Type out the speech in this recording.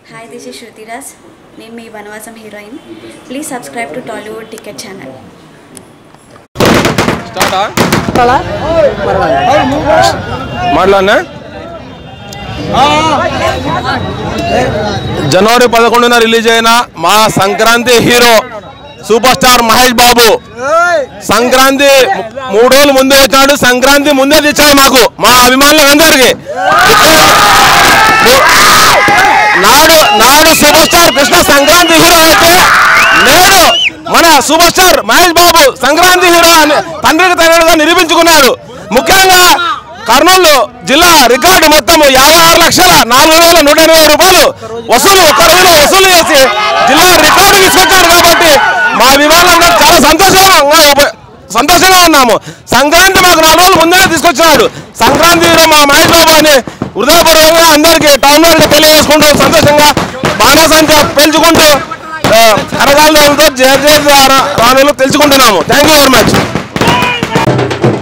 hi this is శృతిరాజ్ నేను మీ Vanavasam heroine please subscribe to Tollywood ticket channel స్టార్టా మాట్లాడినా జనవరి పదకొండున రిలీజ్ అయిన మా Sankranti hero super star Mahesh Babu Sankranti మూడు రోజులు ముందే వచ్చినాడు సంక్రాంతి ముందే తెచ్చాడు మాకు మా అభిమానులకు అందరికి నాడు నాడు super star Krishna Sankranti hero అయితే నేడు మన super star Mahesh Babu Sankranti hero అని తండ్రికి తనగా నిరూపించుకున్నాడు ముఖ్యంగా కర్నూలు జిల్లా రికార్డు మొత్తం యాభై ఆరు లక్షల నాలుగు వేల నూట ఎనభై రూపాయలు వసూలు ఒక్క రోజులో వసూలు చేసి జిల్లా రికార్డు తీసుకొచ్చాడు కాబట్టి మా అభిమానులందరూ చాలా సంతోషంగా ఉప- సంతోషంగా ఉన్నాము సంక్రాంతి మాకు నాలుగు రోజులు ముందే తీసుకొచ్చినాడు సంక్రాంతి హీరో మా మహేష్ బాబు అని హృదయపూర్వకంగా అందరికీ టౌన్ వాళ్ళకి తెలియజేసుకుంటూ సంతోషంగా బాణాసంచ పెంచుకుంటూ ఆ, కరగాలతో జయ జయ రాణులు తెలుసుకుంటున్నాము థ్యాంక్ యూ వెరీ మచ్